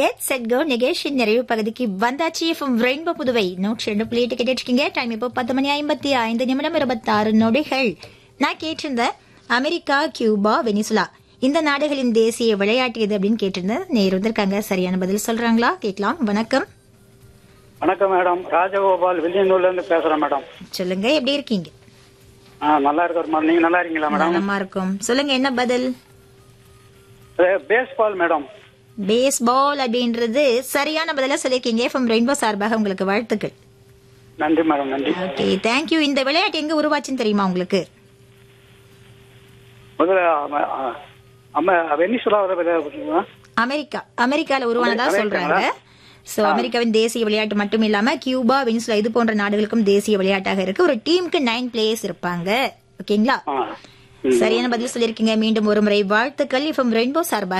Get set go நிகழ்ச்சியின் நிறைவு பகுதிக்கு வந்தாச்சு எஃப்எம் ரெயின்போ புதுவை நூற்றி ரெண்டு புள்ளி எட்டு கேட்டுருக்கீங்க டைம் இப்போ பத்து மணி ஐம்பத்தி ஐந்து நிமிடம் இருபத்தாறு நொடிகள் நான் கேட்டிருந்த அமெரிக்கா கியூபா வெனிசுலா இந்த நாடுகளின் தேசிய விளையாட்டு எது அப்படின்னு கேட்டிருந்தேன் நேர் வந்திருக்காங்க சரியான பதில் சொல்றாங்களா கேட்கலாம் வணக்கம் வணக்கம் மேடம் ராஜகோபால் வில்லியனூர்ல இருந்து பேசுறேன் மேடம் சொல்லுங்க எப்படி இருக்கீங்க ஆ, நல்லா இருக்கிற மேடம் நீங்க நல்லா இருக்கீங்களா மேடம் நலமா இருக்கும் சொல்லுங்க என்ன பதில் பேஸ்பால் மேடம் பேஸ்பால் அப்படின்றது சரியான பதிலா சொல்லியிருக்கீங்க எஃப்எம் ரெயின்போ சார்பாக உங்களுக்கு வாழ்த்துக்கள் நன்றி மேடம் நன்றி ஓகே தேங்க்யூ இந்த விளையாட்டு எங்க உருவாச்சுன்னு தெரியுமா உங்களுக்கு முதல்ல அம- அ- அம வெனிசுலாவில் விளையாடுறீங்களா? அமெரிக்கா அமெரிக்கால உருவானதா அமெரிக்காங்களா? சொல்றாங்க சோ அமெரிக்காவின் தேசிய விளையாட்டு மட்டும் இல்லாம கியூபா வெனிசுலா இது போன்ற நாடுகளுக்கும் தேசிய விளையாட்டாக இருக்கு ஒரு டீமுக்கு நைன் பிளேயர்ஸ் இருப்பாங்க ஓகேங்களா ஆ ம். சரியான பதில் சொல்லியிருக்கீங்க மீண்டும் ஒரு முறை வாழ்த்துக்கள் இப்போ ரெயின்போ சார்பாக